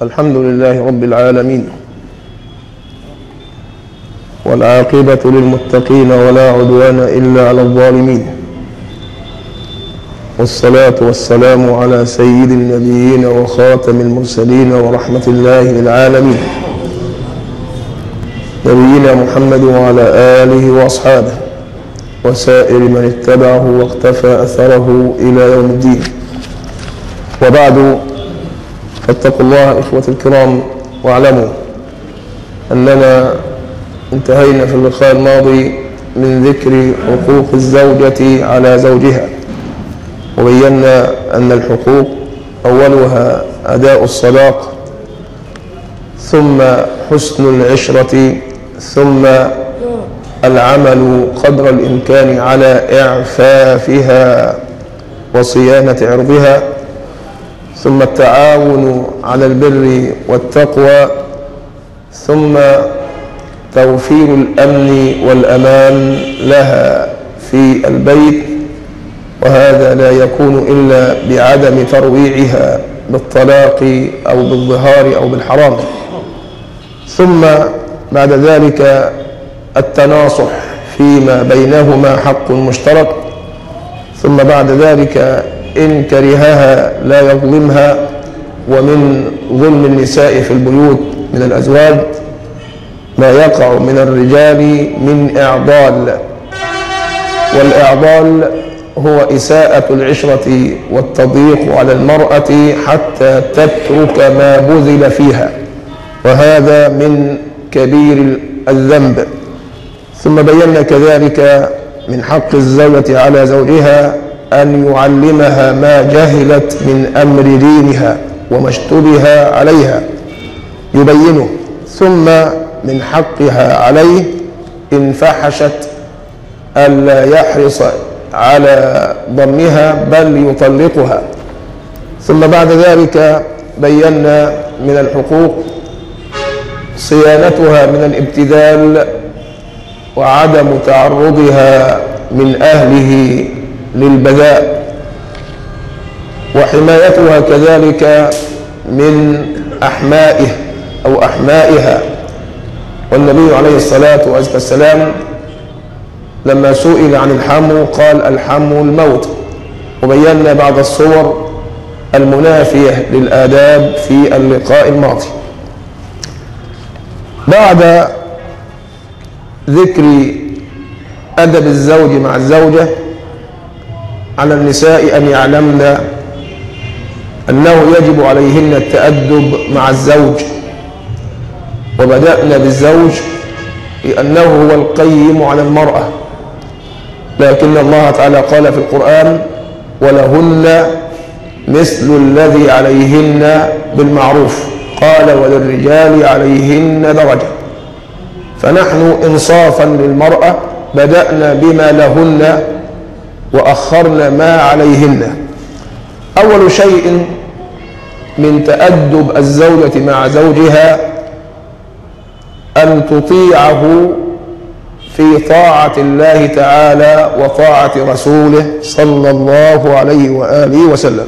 الحمد لله رب العالمين والعاقبة للمتقين ولا عدوان إلا على الظالمين والصلاة والسلام على سيد النبيين وخاتم المرسلين ورحمة الله للعالمين نبينا محمد وعلى آله وأصحابه وسائر من اتبعه واقتفى أثره إلى يوم الدين وبعد فاتقوا الله إخوة الكرام واعلموا أننا انتهينا في اللقاء الماضي من ذكر حقوق الزوجة على زوجها وبينا أن الحقوق أولها أداء الصداق ثم حسن العشرة ثم العمل قدر الإمكان على إعفافها وصيانة عرضها ثم التعاون على البر والتقوى ثم توفير الأمن والأمان لها في البيت وهذا لا يكون إلا بعدم ترويعها بالطلاق أو بالظهار أو بالحرام ثم بعد ذلك التناصح فيما بينهما حق مشترك ثم بعد ذلك إن كرهها لا يظلمها ومن ظلم النساء في البيوت من الأزواج ما يقع من الرجال من إعضال والإعضال هو إساءة العشرة والتضييق على المرأة حتى تترك ما بذل فيها وهذا من كبير الذنب ثم بينا كذلك من حق الزوجة على زوجها أن يعلمها ما جهلت من أمر دينها وما اشتبه عليها يبينه ثم من حقها عليه إن فحشت ألا يحرص على ضمها بل يطلقها ثم بعد ذلك بينا من الحقوق صيانتها من الابتذال وعدم تعرضها من أهله للبذاء وحمايتها كذلك من أحمائه أو أحمائها والنبي عليه الصلاة والسلام لما سئل عن الحمو قال الحمو الموت وبينا بعض الصور المنافية للآداب في اللقاء الماضي بعد ذكر أدب الزوج مع الزوجة على النساء أن يعلمن أنه يجب عليهن التأدب مع الزوج وبدأنا بالزوج لأنه هو القيم على المرأة لكن الله تعالى قال في القرآن ولهن مثل الذي عليهن بالمعروف قال وللرجال عليهن درجة فنحن إنصافا للمرأة بدأنا بما لهن وأخرنا ما عليهن أول شيء من تأدب الزوجة مع زوجها أن تطيعه في طاعة الله تعالى وطاعة رسوله صلى الله عليه وآله وسلم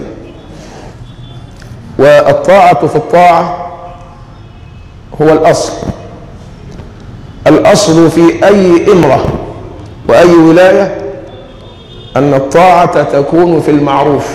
والطاعة في الطاعة هو الأصل الأصل في أي إمرة وأي ولاية أن الطاعة تكون في المعروف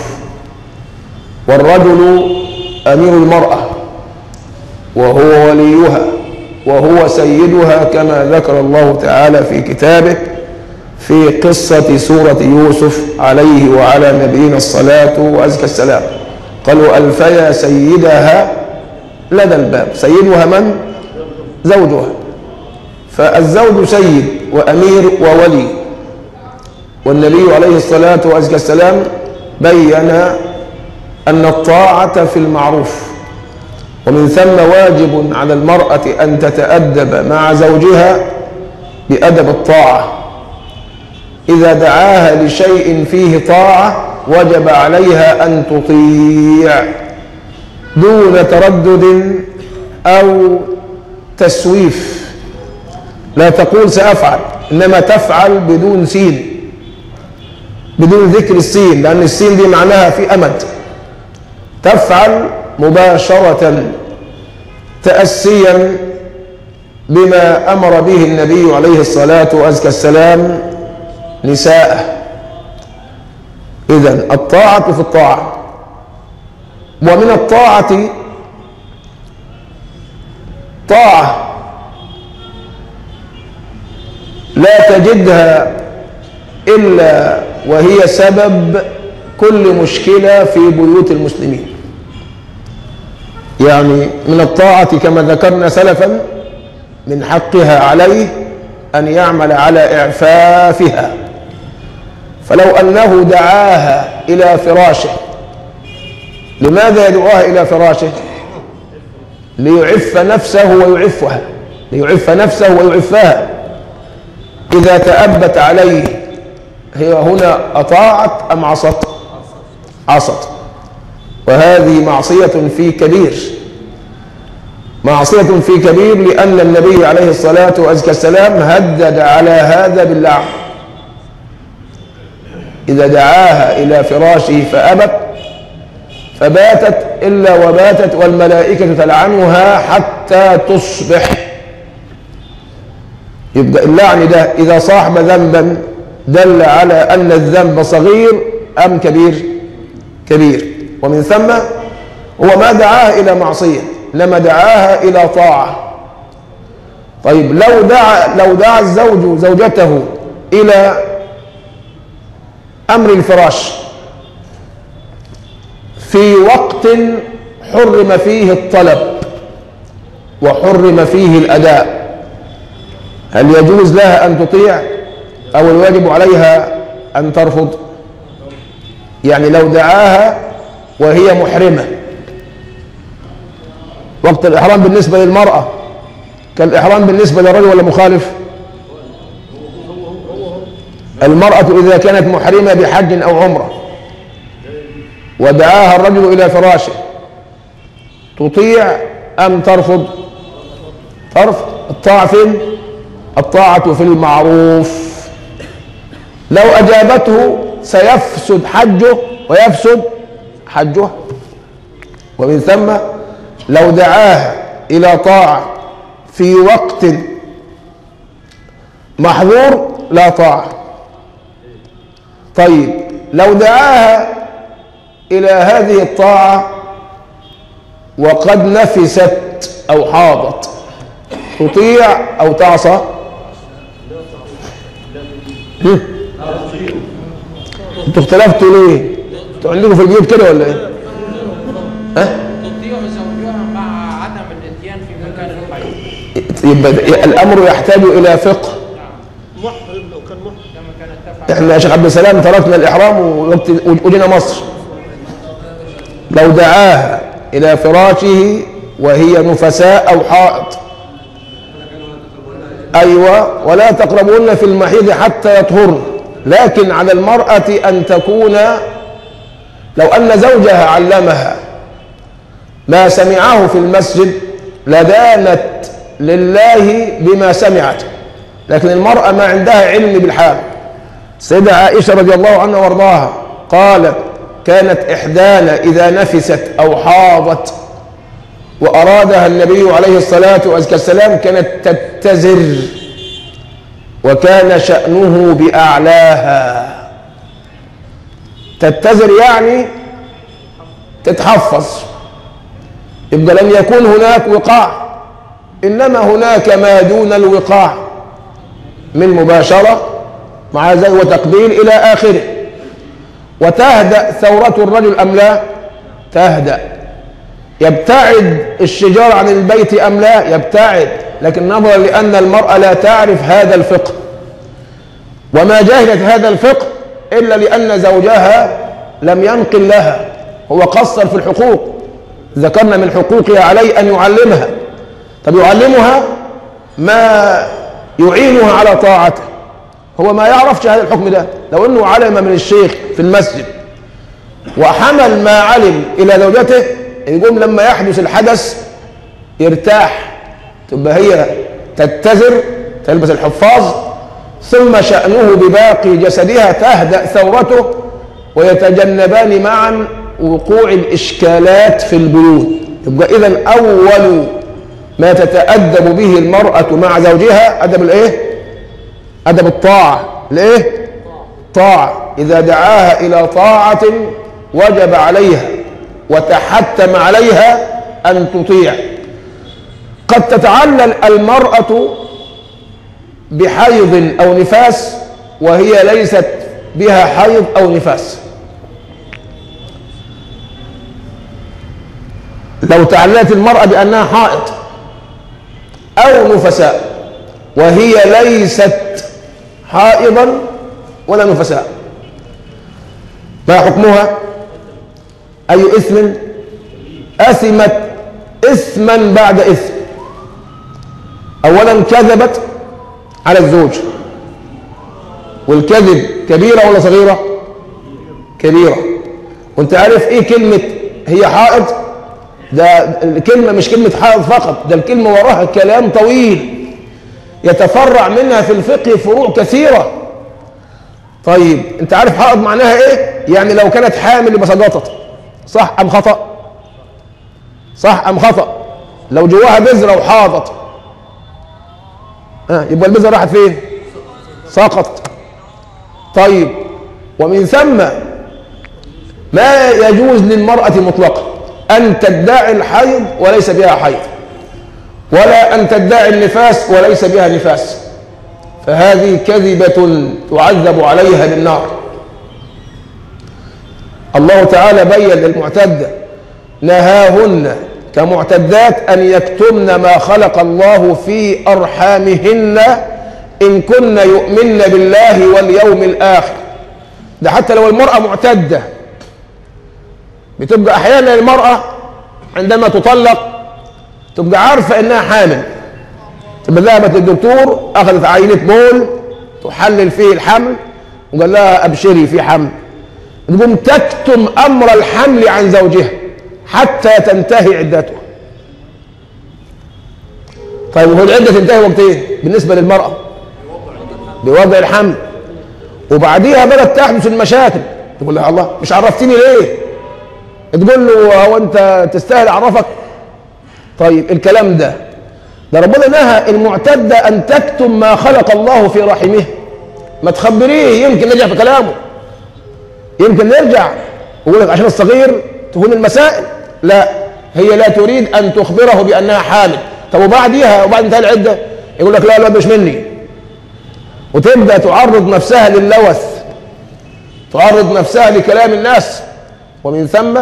والرجل أمير المرأة وهو وليها وهو سيدها كما ذكر الله تعالى في كتابه في قصة سورة يوسف عليه وعلى نبينا الصلاة وأزكى السلام قالوا ألفيا سيدها لدى الباب سيدها من؟ زوجها فالزوج سيد وأمير وولي والنبي عليه الصلاة والسلام بين أن الطاعة في المعروف ومن ثم واجب على المرأة أن تتأدب مع زوجها بأدب الطاعة إذا دعاها لشيء فيه طاعة وجب عليها أن تطيع دون تردد أو تسويف لا تقول سأفعل إنما تفعل بدون سين بدون ذكر السين لأن السين دي معناها في أمد تفعل مباشرة تأسيا بما أمر به النبي عليه الصلاة وأزكى السلام نساءه إذن الطاعة في الطاعة ومن الطاعة طاعة لا تجدها إلا وهي سبب كل مشكلة في بيوت المسلمين يعني من الطاعة كما ذكرنا سلفا من حقها عليه أن يعمل على إعفافها فلو أنه دعاها إلى فراشه لماذا يدعوها إلى فراشه ليعف نفسه ويعفها ليعف نفسه ويعفها إذا تأبت عليه هي هنا أطاعت أم عصت عصت وهذه معصية في كبير معصية في كبير لأن النبي عليه الصلاة والسلام هدد على هذا باللعن إذا دعاها إلى فراشه فأبت فباتت إلا وباتت والملائكة تلعنها حتى تصبح يبقى اللعن ده إذا صاحب ذنبا دل على أن الذنب صغير أم كبير كبير ومن ثم هو ما دعاها إلى معصية لما دعاها إلى طاعة طيب لو دعا لو دعا الزوج زوجته إلى أمر الفراش في وقت حرم فيه الطلب وحرم فيه الأداء هل يجوز لها أن تطيع أو الواجب عليها أن ترفض يعني لو دعاها وهي محرمة وقت الإحرام بالنسبة للمرأة كالإحرام بالنسبة للرجل ولا مخالف المرأة إذا كانت محرمة بحج أو عمرة ودعاها الرجل إلى فراشه تطيع أم ترفض ترفض الطاعة فين الطاعة في المعروف لو أجابته سيفسد حجه ويفسد حجه ومن ثم لو دعاها إلى طاعة في وقت محظور لا طاعة طيب لو دعاها إلى هذه الطاعة وقد نفست أو حاضت تطيع أو تعصى هم؟ انتوا اختلفتوا ليه؟ انتوا عندكم في البيوت كده ولا ايه؟ ها؟ تطيع زوجها مع عدم الاتيان في مكان الحي يبقى الامر يحتاج الى فقه محرم لو كان محرم كما كانت تفعل احنا يا شيخ عبد السلام تركنا الاحرام ووقت- وجينا مصر لو دعاها الى فراشه وهي نفساء او حائط ايوه ولا تقربون في المحيض حتى يطهرن لكن على المراه ان تكون لو ان زوجها علمها ما سمعه في المسجد لدانت لله بما سمعت لكن المرأة ما عندها علم بالحال سيدة عائشة رضي الله عنها وارضاها قالت كانت إحدانا إذا نفست أو حاضت وأرادها النبي عليه الصلاة والسلام كانت تتزر وكان شأنه بأعلاها تتزر يعني تتحفظ يبقى لم يكن هناك وقاع إنما هناك ما دون الوقاع من مباشرة مع زي وتقبيل إلى آخره وتهدأ ثورة الرجل أم لا تهدأ يبتعد الشجار عن البيت أم لا يبتعد لكن نظرا لأن المرأة لا تعرف هذا الفقه وما جهلت هذا الفقه إلا لأن زوجها لم ينقل لها هو قصر في الحقوق ذكرنا من حقوقها عليه أن يعلمها طب يعلمها ما يعينها على طاعته هو ما يعرفش هذا الحكم ده لو انه علم من الشيخ في المسجد وحمل ما علم الى زوجته يقوم لما يحدث الحدث يرتاح تبقى هي تتزر تلبس الحفاظ ثم شأنه بباقي جسدها تهدأ ثورته ويتجنبان معا وقوع الإشكالات في البيوت يبقى إذا أول ما تتأدب به المرأة مع زوجها أدب الإيه؟ أدب الطاعة الإيه؟ طاعة إذا دعاها إلى طاعة وجب عليها وتحتم عليها أن تطيع قد تتعلل المرأة بحيض أو نفاس وهي ليست بها حيض أو نفاس لو تعللت المرأة بأنها حائض أو نفساء وهي ليست حائضا ولا نفساء ما حكمها أي إثم أثمت إثما بعد إثم أولا كذبت على الزوج والكذب كبيرة ولا صغيرة كبيرة وانت عارف ايه كلمة هي حائض ده الكلمة مش كلمة حائض فقط ده الكلمة وراها كلام طويل يتفرع منها في الفقه فروع كثيرة طيب انت عارف حائض معناها ايه يعني لو كانت حامل يبقى سقطت صح ام خطأ صح ام خطأ لو جواها بذرة وحاضت ها يبقى البذرة راحت فين سقطت طيب ومن ثم ما يجوز للمرأة مطلقا أن تدعي الحيض وليس بها حيض ولا أن تدعي النفاس وليس بها نفاس فهذه كذبة تعذب عليها بالنار الله تعالى بين للمعتدة نهاهن كمعتدات أن يكتمن ما خلق الله في أرحامهن إن كن يؤمن بالله واليوم الآخر ده حتى لو المرأة معتدة بتبقى أحيانا المرأة عندما تطلق تبقى عارفة إنها حامل تبقى ذهبت للدكتور أخذت عينة بول تحلل فيه الحمل وقال لها أبشري في حمل تقوم تكتم أمر الحمل عن زوجها حتى تنتهي عدته طيب وهو العدة تنتهي وقت ايه بالنسبة للمرأة بوضع الحمل وبعديها بدأت تحدث المشاكل تقول لها الله مش عرفتني ليه تقول له هو انت تستاهل اعرفك طيب الكلام ده ده ربنا نهى المعتدة ان تكتم ما خلق الله في رحمه ما تخبريه يمكن نرجع في كلامه يمكن نرجع يقول لك عشان الصغير تكون المسائل لا هي لا تريد ان تخبره بانها حامل طب وبعديها وبعد انتهاء العده يقول لك لا لا مش مني وتبدا تعرض نفسها للوث تعرض نفسها لكلام الناس ومن ثم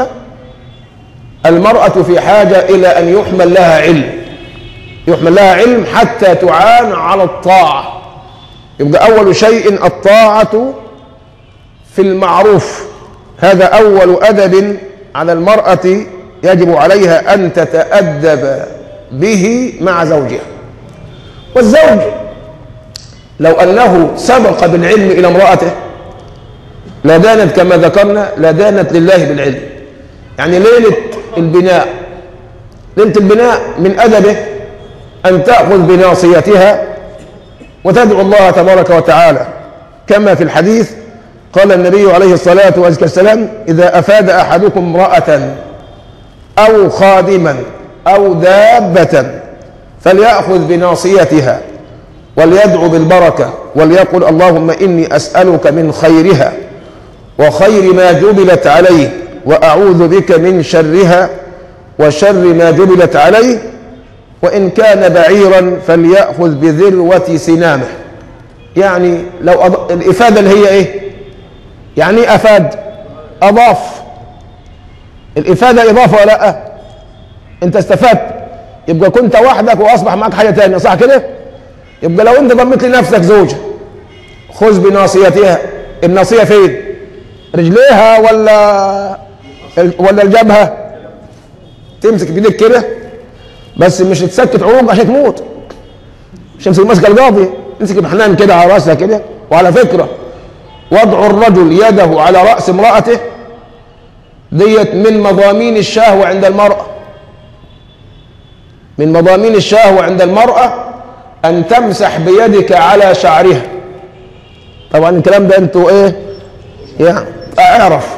المرأة في حاجة إلى أن يحمل لها علم يحمل لها علم حتى تعان على الطاعة يبقى أول شيء الطاعة في المعروف هذا أول أدب على المرأة يجب عليها أن تتأدب به مع زوجها والزوج لو أنه سبق بالعلم إلى امرأته لدانت كما ذكرنا لدانت لله بالعلم يعني ليلة البناء ليلة البناء من أدبه أن تأخذ بناصيتها وتدعو الله تبارك وتعالى كما في الحديث قال النبي عليه الصلاة والسلام إذا أفاد أحدكم امرأة أو خادما أو دابة فليأخذ بناصيتها وليدعو بالبركة وليقل اللهم إني أسألك من خيرها وخير ما جبلت عليه وأعوذ بك من شرها وشر ما جبلت عليه وإن كان بعيرا فليأخذ بذروة سنامه يعني لو أض... الإفادة اللي هي إيه يعني إيه أفاد أضاف الإفادة إضافة ولا لا أنت استفدت يبقى كنت وحدك وأصبح معك حاجة تانية صح كده يبقى لو أنت ضمت لنفسك زوجة خذ بناصيتها الناصية فين رجليها ولا ولا الجبهة تمسك بيدك كده بس مش تسكت عروق عشان تموت مش تمسك ماسك القاضي امسك بحنان كده على راسها كده وعلى فكرة وضع الرجل يده على رأس امرأته ديت من مضامين الشهوة عند المرأة من مضامين الشهوة عند المرأة أن تمسح بيدك على شعرها طبعا الكلام ده انتوا ايه يعني اعرف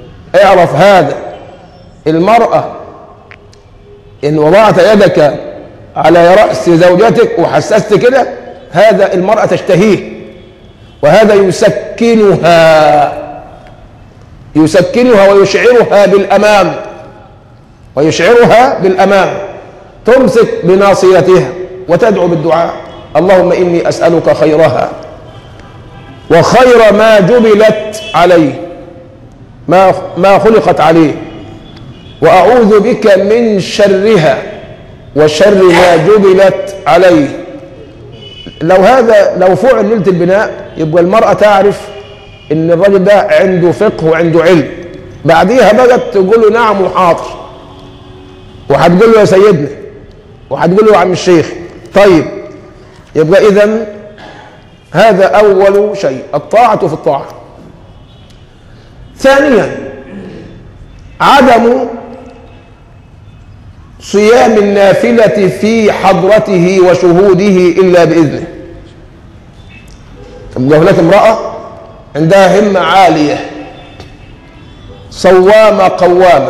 اعرف هذا المرأة إن وضعت يدك على رأس زوجتك وحسست كده هذا المرأة تشتهيه وهذا يسكنها يسكنها ويشعرها بالأمان ويشعرها بالأمان تمسك بناصيتها وتدعو بالدعاء اللهم إني أسألك خيرها وخير ما جبلت عليه ما ما خلقت عليه وأعوذ بك من شرها وشر ما جبلت عليه لو هذا لو فعل ليلة البناء يبقى المرأة تعرف إن الراجل ده عنده فقه وعنده علم بعديها بقت تقول له نعم وحاضر وهتقول له يا سيدنا وهتقول له يا عم الشيخ طيب يبقى إذا هذا أول شيء الطاعة في الطاعة ثانيا عدم صيام النافلة في حضرته وشهوده إلا بإذنه تبقى هناك امرأة عندها همة عالية صوامة قوامة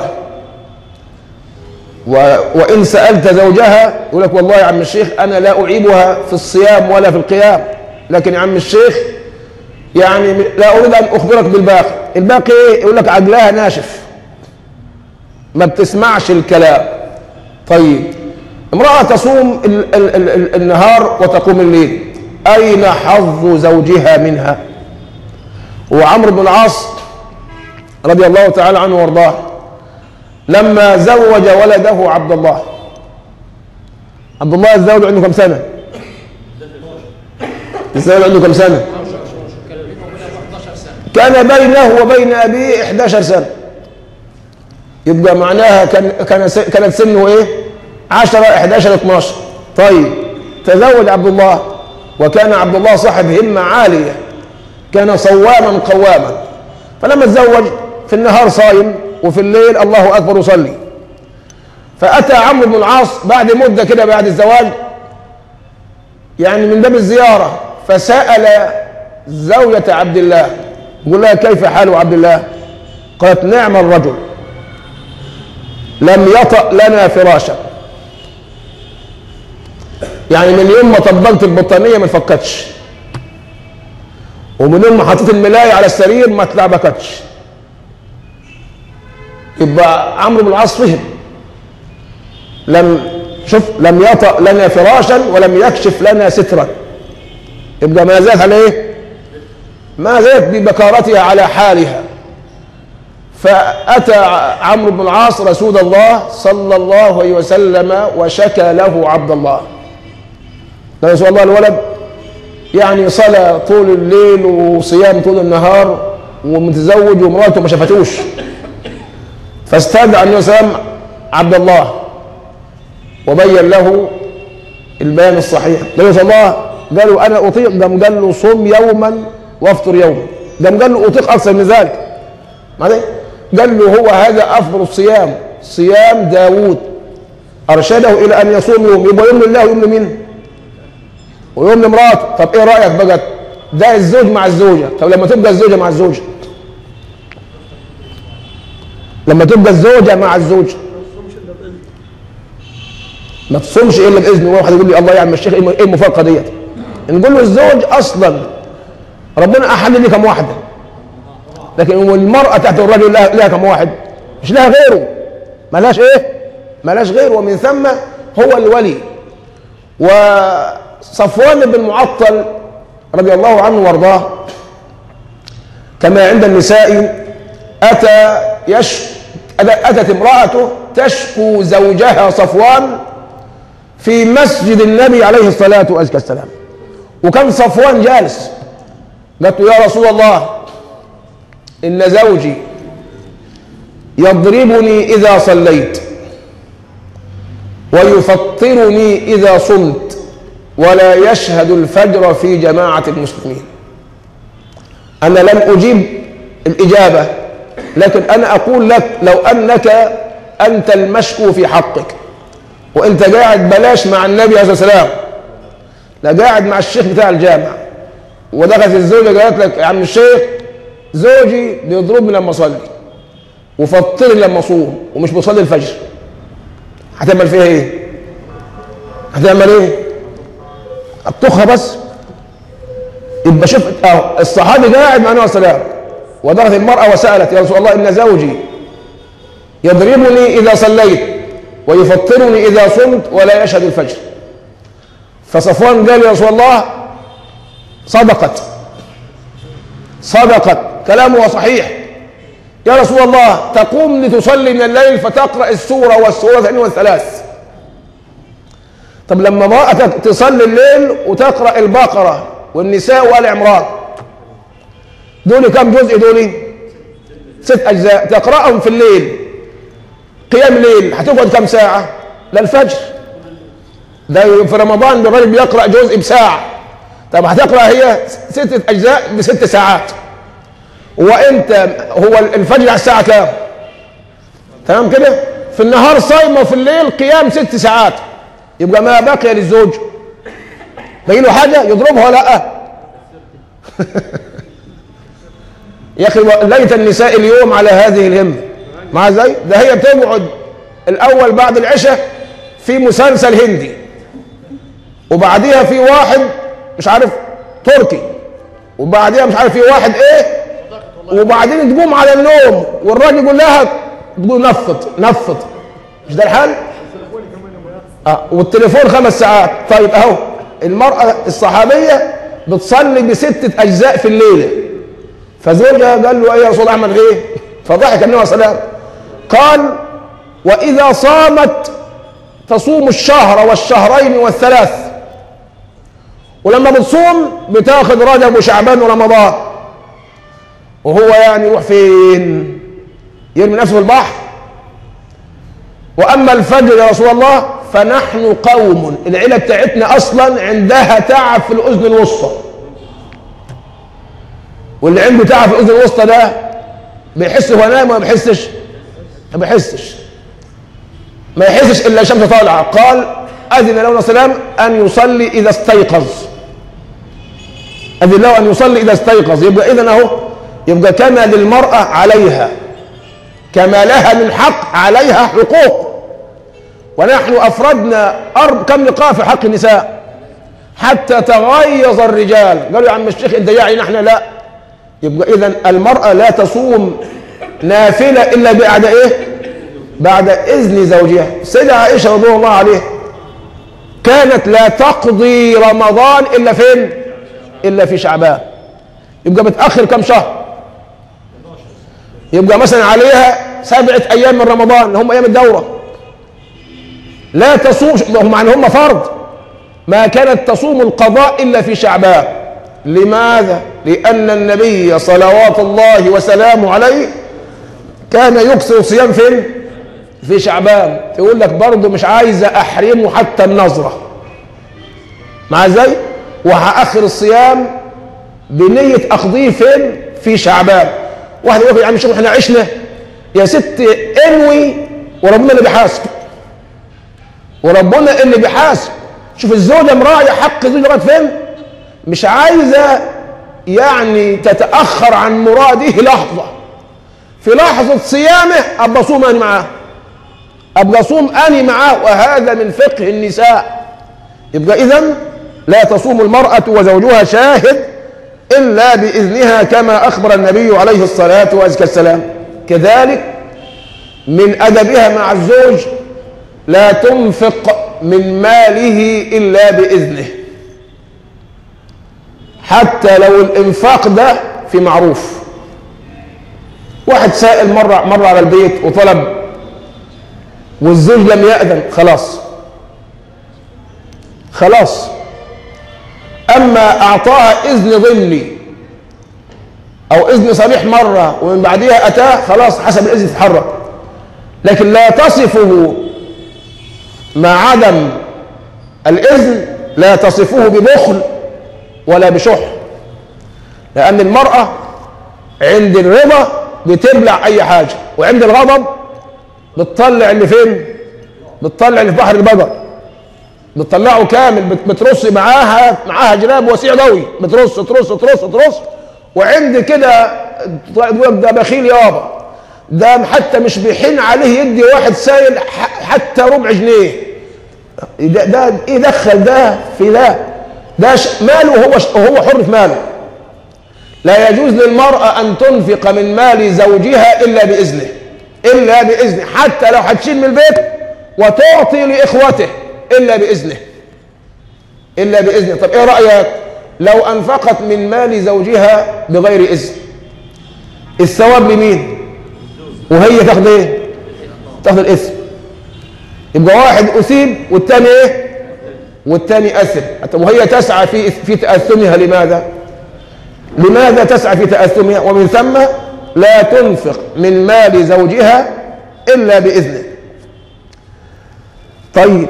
و... وإن سألت زوجها يقول لك والله يا عم الشيخ أنا لا أعيبها في الصيام ولا في القيام لكن يا عم الشيخ يعني لا أريد أن أخبرك بالباقي الباقي إيه؟ يقول لك عجلها ناشف ما بتسمعش الكلام طيب امرأة تصوم ال ال ال ال النهار وتقوم الليل أين حظ زوجها منها وعمرو بن العاص رضي الله تعالى عنه وارضاه لما زوج ولده عبد الله عبد الله الزوج عنده كم سنة الزوج عنده كم سنة كان بينه وبينه 11 سنه كان بينه وبين أبيه 11 سنة يبقى معناها كان كان س- كانت سنه ايه 10 11 12 طيب تزوج عبد الله وكان عبد الله صاحب همة عالية كان صواما قواما فلما تزوج في النهار صايم وفي الليل الله أكبر يصلي فأتى عمرو بن العاص بعد مدة كده بعد الزواج يعني من باب الزيارة فسأل زوجة عبد الله يقول لها كيف حال عبد الله قالت نعم الرجل لم يطأ لنا فراشا يعني من يوم ما طبقت البطانية ما تفكتش ومن يوم ما حطيت الملاية على السرير ما اتلعبكتش يبقى عمرو بن العاص فهم لم شوف لم يطأ لنا فراشا ولم يكشف لنا سترا يبقى ما زالت على ايه؟ ما زالت ببكارتها على حالها فأتى عمرو بن العاص رسول الله صلى الله عليه وسلم وشكى له عبد الله قال رسول الله الولد يعني صلاة طول الليل وصيام طول النهار ومتزوج ومراته ما شافتوش فاستدعى النبي صلى الله عليه وسلم عبد الله وبين له البيان الصحيح النبي صلى الله عليه وسلم قالوا انا اطيق قام قال له صم يوما وافطر يوما قام قال له اطيق اكثر من ذلك معنى قال له هو هذا افضل الصيام صيام داوود ارشده الى ان يصوم يوم يبقى يوم لله ويوم لمين ويوم لمراته طب ايه رايك بقى ده الزوج مع الزوجه طب لما تبقى الزوجه مع الزوجه لما تبقى الزوجه مع الزوج ما تصومش الا باذن واحد يقول لي الله يا عم الشيخ ايه المفارقه ديت نقول له الزوج اصلا ربنا احل لي كم واحده لكن والمراه تحت الرجل لها, لها كم واحد مش لها غيره ملاش ايه ملاش غيره ومن ثم هو الولي وصفوان بن معطل رضي الله عنه وارضاه كما عند النساء أتى يش أتت امرأته تشكو زوجها صفوان في مسجد النبي عليه الصلاة والسلام وكان صفوان جالس قالت له يا رسول الله إن زوجي يضربني إذا صليت ويفطرني إذا صمت ولا يشهد الفجر في جماعة المسلمين أنا لم أجيب الإجابة لكن أنا أقول لك لو أنك أنت المشكو في حقك وأنت قاعد بلاش مع النبي عليه الصلاة والسلام لا قاعد مع الشيخ بتاع الجامع ودخلت الزوجة قالت لك يا عم الشيخ زوجي بيضربني لما أصلي وفطرني لما أصوم ومش بصلي الفجر هتعمل فيها إيه؟ هتعمل ايه الطخها بس يبقى شوف اه الصحابي قاعد مع النبي عليه الصلاه والسلام ودخلت المراه وسالت يا رسول الله ان زوجي يضربني اذا صليت ويفطرني اذا صمت ولا يشهد الفجر فصفوان قال يا رسول الله صدقت صدقت كلامه صحيح يا رسول الله تقوم لتصلي من الليل فتقرأ السورة والسورة والثلاث طب لما امرأتك تصلي الليل وتقرأ البقرة والنساء وآل عمران دول كم جزء دول ست أجزاء تقرأهم في الليل قيام ليل هتقعد كم ساعة للفجر ده في رمضان الراجل بيقرأ جزء بساعة طب هتقرأ هي ستة أجزاء بست ساعات وانت هو الفجر على الساعه كام تمام كده في النهار صايمه وفي الليل قيام ست ساعات يبقى ما بقي للزوج باقي له حاجه يضربها ولا لا يا اخي ليت النساء اليوم على هذه الهمه مع ازاي ده هي بتقعد الاول بعد العشاء في مسلسل هندي وبعديها في واحد مش عارف تركي وبعديها مش عارف في واحد ايه وبعدين تقوم على النوم والراجل يقول لها تقول نفط نفط مش ده الحال؟ اه والتليفون خمس ساعات طيب اهو المرأة الصحابية بتصلي بستة أجزاء في الليلة فزوجها قال له ايه يا رسول الله اعمل ايه؟ فضحك النبي صلى الله عليه وسلم قال وإذا صامت تصوم الشهر والشهرين والثلاث ولما بتصوم بتاخذ رجب وشعبان ورمضان وهو يعني يروح فين يرمي نفسه في البحر واما الفجر يا رسول الله فنحن قوم العيله بتاعتنا اصلا عندها تعب في الاذن الوسطى واللي عنده تعب في الاذن الوسطى ده بيحس هو نايم ولا ما بيحسش ما بيحسش ما يحسش الا الشمس طالعه قال اذن له السلام ان يصلي اذا استيقظ اذن له ان يصلي اذا استيقظ يبقى اذا اهو يبقى كما للمرأة عليها كما لها من حق عليها حقوق ونحن أفردنا أرب كم لقاء في حق النساء حتى تغيظ الرجال قالوا يا عم الشيخ انت يعني نحن لا يبقى إذا المرأة لا تصوم نافلة إلا بعد إيه بعد إذن زوجها السيدة عائشة رضي الله عليها كانت لا تقضي رمضان إلا فين إلا في شعبان يبقى بتأخر كم شهر يبقى مثلا عليها سبعة أيام من رمضان اللي هم أيام الدورة لا تصوم هم يعني هم فرض ما كانت تصوم القضاء إلا في شعبان لماذا؟ لأن النبي صلوات الله وسلامه عليه كان يكثر الصيام فين؟ في شعبان تقول لك برضه مش عايزة أحرمه حتى النظرة مع ازاي؟ وهأخر الصيام بنية أقضيه فين؟ في شعبان واحد يقول يا عم شوف احنا عشنا يا ست انوي وربنا اللي بيحاسب وربنا اللي بيحاسب شوف الزوجة مراعية حق زوجها لغاية فين؟ مش عايزة يعني تتأخر عن مراده لحظة في لحظة صيامه أبقى أصوم أنا معاه أبقى أصوم أنا معاه وهذا من فقه النساء يبقى إذن لا تصوم المرأة وزوجها شاهد إلا بإذنها كما أخبر النبي عليه الصلاة والسلام كذلك من أدبها مع الزوج لا تنفق من ماله إلا بإذنه حتى لو الإنفاق ده في معروف واحد سائل مرة مرة على البيت وطلب والزوج لم يأذن خلاص خلاص أما أعطاها إذن ضمني أو إذن صريح مرة ومن بعدها أتاه خلاص حسب الإذن تتحرك لكن لا تصفه مع عدم الإذن لا تصفه ببخل ولا بشح لأن المرأة عند الرضا بتبلع أي حاجة وعند الغضب بتطلع اللي فين؟ بتطلع اللي في بحر البقر بتطلعه كامل بت- بترص معاها معاها جراب وسيع ضوي بترص ترص ترص ترص وعند كده تقول لك ده بخيل يابا ده حتى مش بيحن عليه يدي واحد سايل ح- حتى ربع جنيه ده, ده ايه دخل ده في ده ده ش- ماله هو ش- هو حر في ماله لا يجوز للمرأة أن تنفق من مال زوجها إلا بإذنه إلا بإذنه حتى لو هتشيل من البيت وتعطي لإخوته إلا بإذنه إلا بإذنه طب إيه رأيك لو أنفقت من مال زوجها بغير إذن الثواب لمين وهي تاخد إيه تاخد الإثم يبقى واحد أثيب والتاني إيه والتاني أثم طب وهي تسعى في في تأثمها لماذا لماذا تسعى في تأثمها ومن ثم لا تنفق من مال زوجها إلا بإذنه طيب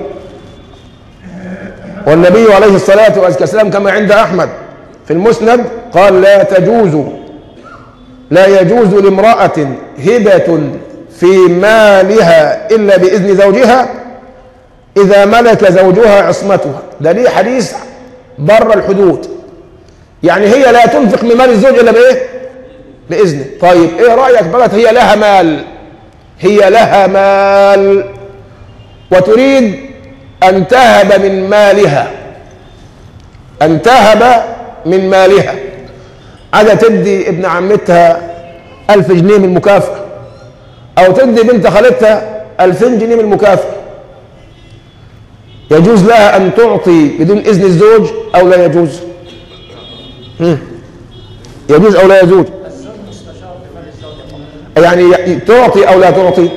والنبي عليه الصلاة والسلام كما عند أحمد في المسند قال لا تجوز لا يجوز لامرأة هبة في مالها إلا بإذن زوجها إذا ملك زوجها عصمتها ده ليه حديث بر الحدود يعني هي لا تنفق من مال الزوج إلا بإيه بإذنه طيب إيه رأيك بقى هي لها مال هي لها مال وتريد أن تهب من مالها أن تهب من مالها عادة تدي ابن عمتها ألف جنيه من مكافأة أو تدي بنت خالتها ألفين جنيه من مكافأة يجوز لها أن تعطي بدون إذن الزوج أو لا يجوز هم. يجوز أو لا يجوز يعني تعطي أو لا تعطي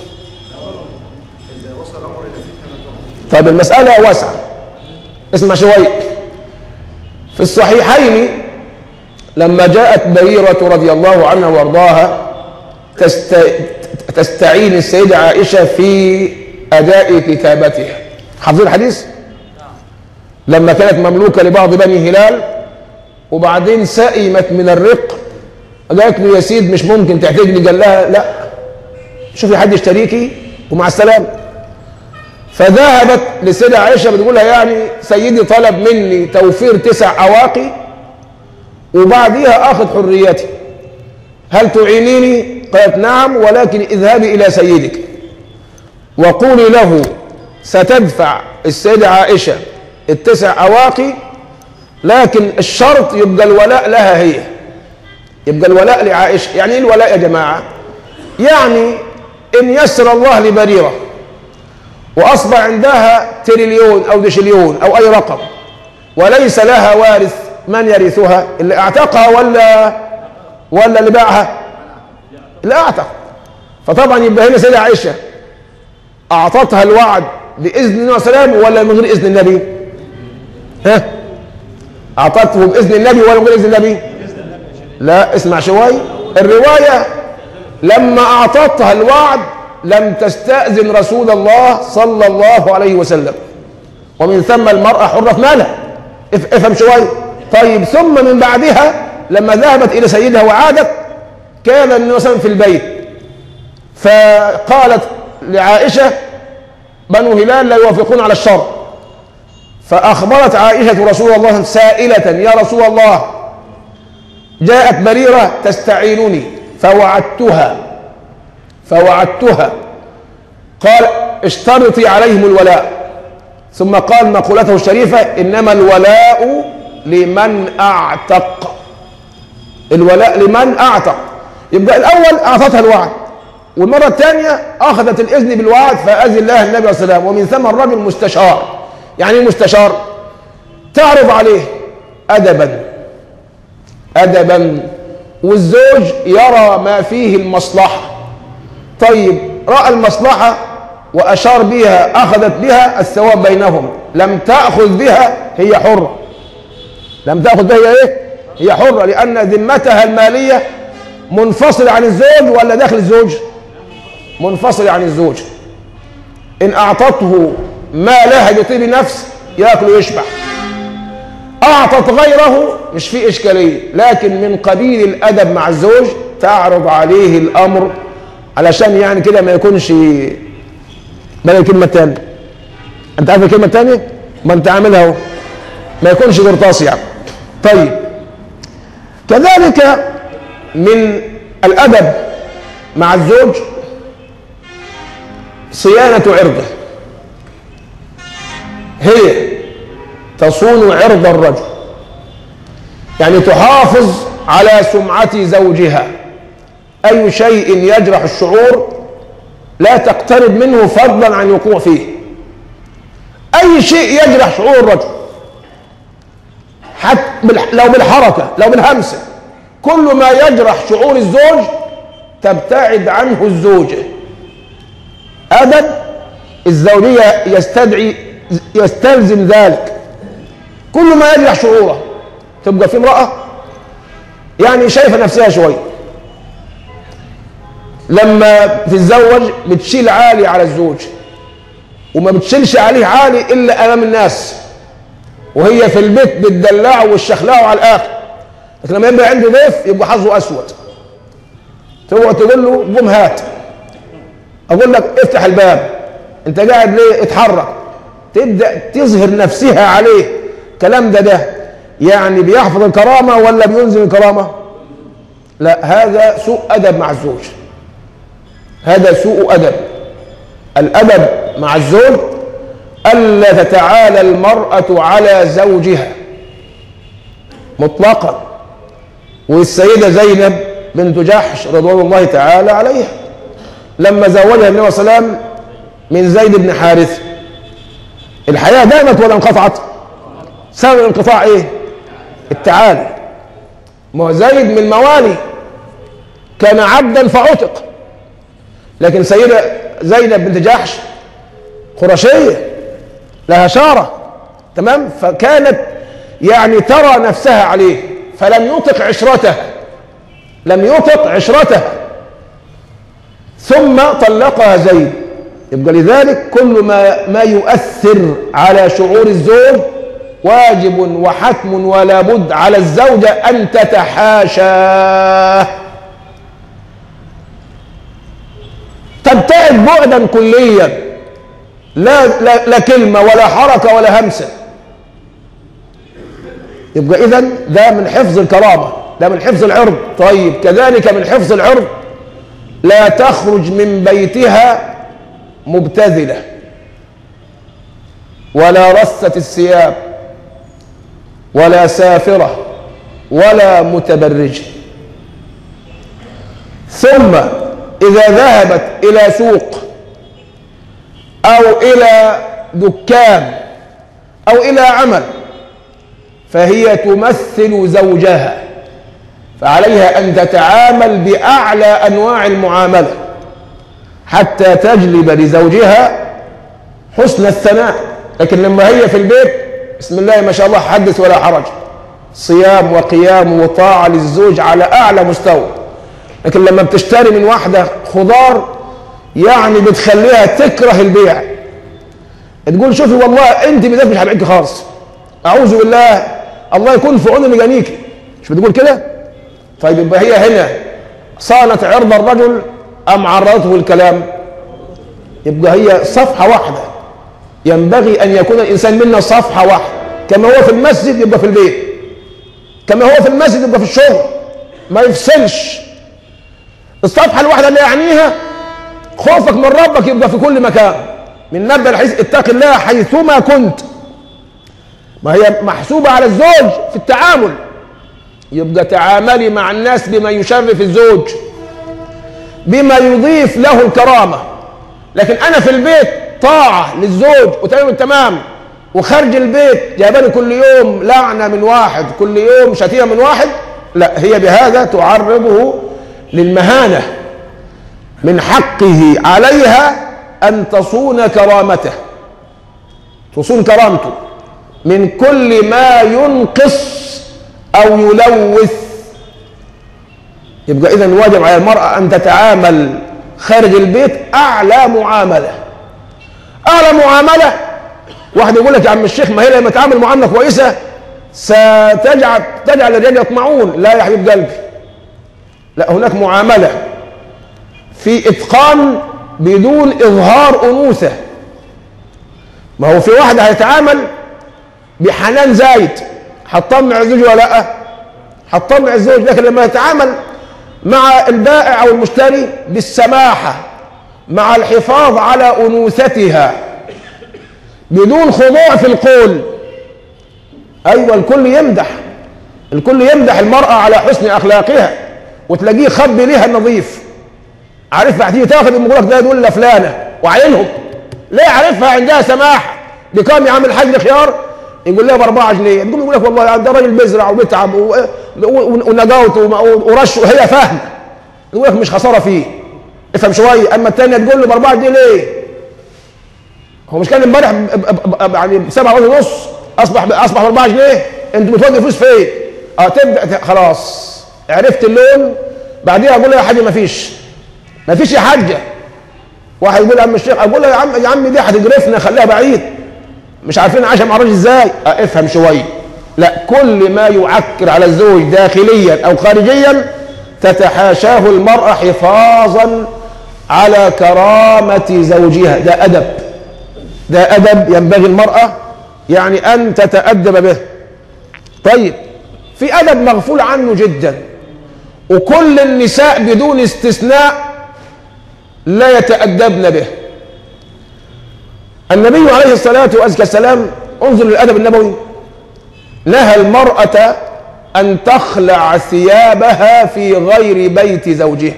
طيب المسألة واسعة اسمع شوي في الصحيحين لما جاءت بريرة رضي الله عنها وارضاها تست... تستعين السيدة عائشة في أداء كتابتها حافظين الحديث لما كانت مملوكة لبعض بني هلال وبعدين سئمت من الرق قالت له يا سيد مش ممكن تحتاجني قال لها لا شوفي حد يشتريكي ومع السلامه فذهبت للسيدة عائشة بتقول لها يعني سيدي طلب مني توفير تسع أواقي وبعديها أخذ حريتي هل تعينيني؟ قالت نعم ولكن اذهبي إلى سيدك وقولي له ستدفع السيدة عائشة التسع أواقي لكن الشرط يبقى الولاء لها هي يبقى الولاء لعائشة يعني ايه الولاء يا جماعة يعني إن يسر الله لبريرة وأصبح عندها تريليون أو دشليون أو أي رقم وليس لها وارث من يرثها اللي اعتقها ولا ولا اللي باعها اللي اعتق فطبعا يبقى هنا سيدة عائشة أعطتها الوعد بإذن النبي صلى الله عليه وسلم ولا من غير إذن النبي ها أعطته بإذن النبي ولا من غير إذن النبي لا اسمع شوي الرواية لما أعطتها الوعد لم تستأذن رسول الله صلى الله عليه وسلم ومن ثم المرأة حرة في مالها اف- افهم شوي طيب ثم من بعدها لما ذهبت إلى سيدها وعادت كان النبي صلى الله عليه وسلم في البيت فقالت لعائشة بنو هلال لا يوافقون على الشر فأخبرت عائشة رسول الله سائلة يا رسول الله جاءت بريرة تستعينني فوعدتها فوعدتها قال اشترطي عليهم الولاء ثم قال مقولته الشريفة إنما الولاء لمن أعتق الولاء لمن أعتق يبقى الأول أعطتها الوعد والمرة الثانية أخذت الإذن بالوعد فأذن لها النبي عليه الصلاة والسلام ومن ثم الرجل مستشار يعني إيه مستشار تعرض عليه أدبا أدبا والزوج يرى ما فيه المصلحة طيب رأى المصلحة وأشار بها أخذت بها الثواب بينهم لم تأخذ بها هي حرة لم تأخذ بها هي إيه؟ هي حرة لأن ذمتها المالية منفصلة عن الزوج ولا داخل الزوج منفصلة عن الزوج إن أعطته ما لها بطيب نفس يأكل ويشبع أعطت غيره مش في إشكالية لكن من قبيل الأدب مع الزوج تعرض عليه الأمر علشان يعني كده ما يكونش بدل الكلمة التانية أنت عارف الكلمة التانية؟ ما أنت عاملها أهو ما يكونش قرطاس يعني طيب كذلك من الأدب مع الزوج صيانة عرضه هي تصون عرض الرجل يعني تحافظ على سمعة زوجها أي شيء يجرح الشعور لا تقترب منه فضلا عن الوقوع فيه أي شيء يجرح شعور الرجل حتى بالح- لو بالحركة لو بالهمسة كل ما يجرح شعور الزوج تبتعد عنه الزوجة أدب الزوجية يستدعي يستلزم ذلك كل ما يجرح شعوره تبقى في امرأة يعني شايفة نفسها شوية لما تتزوج بتشيل عالي على الزوج وما بتشيلش عليه عالي إلا أمام الناس وهي في البيت بتدلعه والشخلعه على الآخر لكن لما يبقى عنده ضيف يبقى حظه أسود تقعد تقول له قوم هات أقول لك افتح الباب أنت قاعد ليه اتحرك تبدأ تظهر نفسها عليه كلام ده ده يعني بيحفظ الكرامة ولا بينزل الكرامة لا هذا سوء أدب مع الزوج هذا سوء أدب الأدب مع الزوج ألا تتعالى المرأة على زوجها مطلقا والسيدة زينب بنت جحش رضوان الله تعالى عليها لما زوجها النبي صلى الله عليه وسلم من زيد بن حارث الحياة دامت ولا انقطعت سبب الانقطاع ايه التعالي ما هو زيد من الموالي كان عبدا فعتق لكن سيدة زينب بنت جحش قرشية لها شارة تمام فكانت يعني ترى نفسها عليه فلم يطق عشرتها لم يطق عشرتها ثم طلقها زيد يبقى لذلك كل ما ما يؤثر على شعور الزوج واجب وحتم ولا بد على الزوجة أن تتحاشاه تبتعد بعدا كليا لا, لا, لا كلمة ولا حركة ولا همسة يبقى إذا ده من حفظ الكرامة ده من حفظ العرض طيب كذلك من حفظ العرض لا تخرج من بيتها مبتذلة ولا رست الثياب ولا سافرة ولا متبرجة ثم إذا ذهبت إلى سوق أو إلى دكان أو إلى عمل فهي تمثل زوجها فعليها أن تتعامل بأعلى أنواع المعاملة حتى تجلب لزوجها حسن الثناء لكن لما هي في البيت بسم الله ما شاء الله حدث ولا حرج صيام وقيام وطاعة للزوج على أعلى مستوى لكن لما بتشتري من واحدة خضار يعني بتخليها تكره البيع تقول شوفي والله انت بذات مش هبيعك خالص اعوذ بالله الله يكون في عون مجانيكي مش بتقول كده طيب يبقى هي هنا صانت عرض الرجل ام عرضته الكلام يبقى هي صفحه واحده ينبغي ان يكون الانسان منا صفحه واحده كما هو في المسجد يبقى في البيت كما هو في المسجد يبقى في الشغل ما يفصلش الصفحه الواحده اللي يعنيها خوفك من ربك يبقى في كل مكان من نبأ الحديث اتق الله حيثما كنت ما هي محسوبة على الزوج في التعامل يبقى تعاملي مع الناس بما يشرف الزوج بما يضيف له الكرامة لكن أنا في البيت طاعة للزوج وتمام التمام وخارج البيت جايباني كل يوم لعنة من واحد كل يوم شتيمة من واحد لا هي بهذا تعرضه للمهانة من حقه عليها أن تصون كرامته تصون كرامته من كل ما ينقص أو يلوث يبقى إذا واجب على المرأة أن تتعامل خارج البيت أعلى معاملة أعلى معاملة واحد يقول لك يا عم الشيخ ما هي لما تعامل معاملة كويسة ستجعل تجعل الرجال يطمعون لا يا حبيب قلبي لا هناك معاملة في إتقان بدون إظهار أنوثة ما هو في واحد هيتعامل بحنان زايد هتطمع الزوج ولا لا هتطمع الزوج لكن لما يتعامل مع البائع أو المشتري بالسماحة مع الحفاظ على أنوثتها بدون خضوع في القول ايوه الكل يمدح الكل يمدح المرأة على حسن اخلاقها وتلاقيه خبي ليها النظيف عارفها هتيجي تاخد يقول لك ده دول فلانة وعينهم ليه عارفها عندها سماح بكام يا عم الحاج خيار يقول لها ب 4 جنيه تقوم يقول لك والله ده راجل بيزرع وبيتعب و- و- ونجاوت وم- ورش وهي فاهمه يقول لك مش خساره فيه افهم شويه اما الثانيه تقول له ب 4 جنيه ليه؟ هو مش كان امبارح ب- ب- ب- يعني ب 7 ونص اصبح اصبح ب 4 جنيه انت بتودي فلوس فين؟ اه تبدا ت- خلاص عرفت اللون بعديها اقول له يا حاجه ما فيش ما فيش يا حاجه واحد يقول يا عم الشيخ اقول له يا عم يا عم دي هتجرفنا خليها بعيد مش عارفين عايشه مع الراجل ازاي اه افهم شويه لا كل ما يعكر على الزوج داخليا او خارجيا تتحاشاه المراه حفاظا على كرامه زوجها ده ادب ده ادب ينبغي المراه يعني ان تتادب به طيب في ادب مغفول عنه جدا وكل النساء بدون استثناء لا يتأدبن به النبي عليه الصلاة والسلام انظر للأدب النبوي نهى المرأة أن تخلع ثيابها في غير بيت زوجها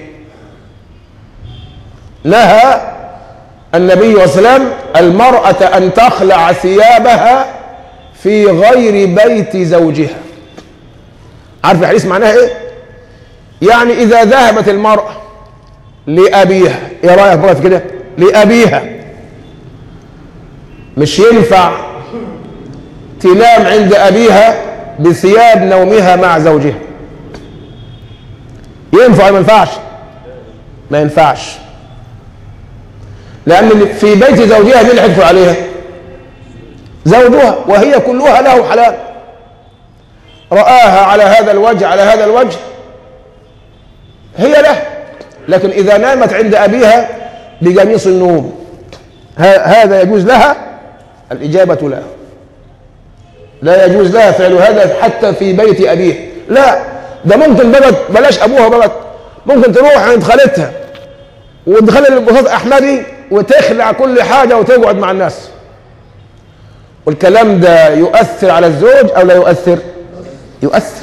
نهى النبي صلى الله عليه وسلم المرأة أن تخلع ثيابها في غير بيت زوجها عارف الحديث معناها ايه يعني إذا ذهبت المرأة لأبيها ايه رأيك بقى في كده لأبيها مش ينفع تنام عند أبيها بثياب نومها مع زوجها ينفع ولا ما ينفعش ما ينفعش لأن في بيت زوجها مين اللي هيدخل عليها زوجها وهي كلها له حلال رآها على هذا الوجه على هذا الوجه هي له لكن إذا نامت عند أبيها بقميص النوم ه- هذا يجوز لها الإجابة لا لا يجوز لها فعل هذا حتى في بيت أبيه لا ده ممكن بلد بلاش أبوها بلد ممكن تروح عند خالتها وتخلي البساط أحمدي وتخلع كل حاجة وتقعد مع الناس والكلام ده يؤثر على الزوج أو لا يؤثر يؤثر